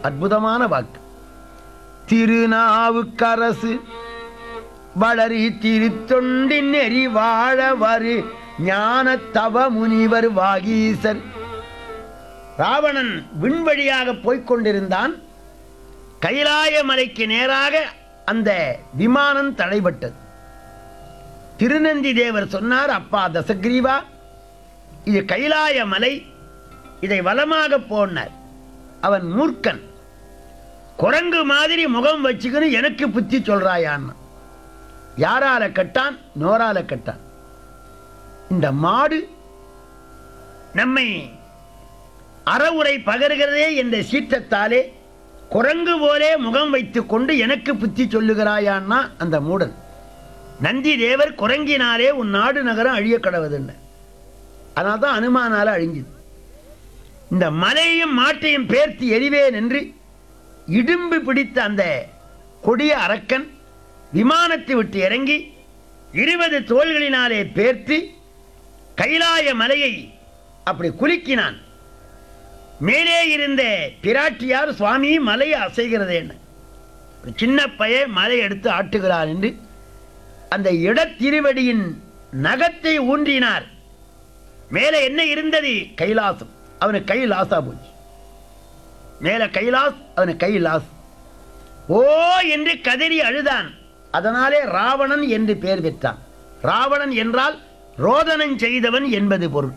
அற்புதமான வாக்கு திருநாவுக்கரசு வளரி திருத்தொண்டின் நெறி வாழ வரு ஞான தவ முனிவர் வாகீசர் ராவணன் விண்வழியாக போய்க் கொண்டிருந்தான் கைலாய மலைக்கு நேராக அந்த விமானம் தடைபட்டது திருநந்தி தேவர் சொன்னார் அப்பா தசக்ரீவா இது கைலாய மலை இதை வலமாக போனார் அவன் மூர்க்கன் குரங்கு மாதிரி முகம் வச்சுக்கின்னு எனக்கு புத்தி சொல்றாயான்னு யாரால கட்டான் நோரால கட்டான் இந்த மாடு நம்மை அறவுரை பகர்கிறதே என்ற சீற்றத்தாலே குரங்கு போலே முகம் வைத்துக் கொண்டு எனக்கு புத்தி சொல்லுகிறாயான்னா அந்த மூடன் நந்தி தேவர் குரங்கினாலே உன் நாடு நகரம் அழிய கடவுதுன்னு அதனால தான் அனுமானால அழிஞ்சுது இந்த மலையும் மாட்டையும் பேர்த்து எரிவேன் என்று இடும்பு பிடித்த அந்த கொடிய அரக்கன் விமானத்தை விட்டு இறங்கி இருபது தோள்களினாலே பேர்த்து கைலாய மலையை அப்படி குலுக்கினான் மேலே இருந்த பிராட்டியார் சுவாமி மலை அசைகிறது என்ன ஒரு சின்ன பைய மலை எடுத்து ஆட்டுகிறார் என்று அந்த இடத்திருவடியின் நகத்தை ஊன்றினார் மேலே என்ன இருந்தது கைலாசம் அவனுக்கு கை லாசா போச்சு மேலே கைலாஸ் அவனுக்கு கை லாஸ் ஓ என்று கதறி அழுதான் அதனாலே ராவணன் என்று பெயர் பெற்றான் ராவணன் என்றால் ரோதனம் செய்தவன் என்பது பொருள்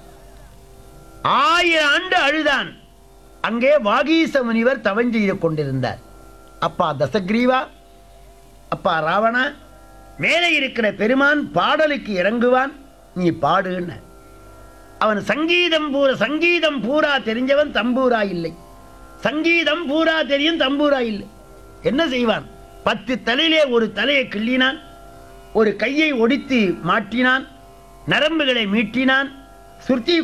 ஆயிரம் ஆண்டு அழுதான் அங்கே வாகீச முனிவர் தவம் செய்து கொண்டிருந்தார் அப்பா தசக்ரீவா அப்பா ராவணா மேலே இருக்கிற பெருமான் பாடலுக்கு இறங்குவான் நீ பாடுன்னு அவன் சங்கீதம் பூரா சங்கீதம் பூரா தெரிஞ்சவன் தம்பூரா இல்லை சங்கீதம் பூரா தெரியும் தம்பூரா இல்லை என்ன செய்வான் பத்து தலையிலே ஒரு தலையை கிள்ளினான் ஒரு கையை ஒடித்து மாட்டினான் நரம்புகளை மீட்டினான் சுருத்தி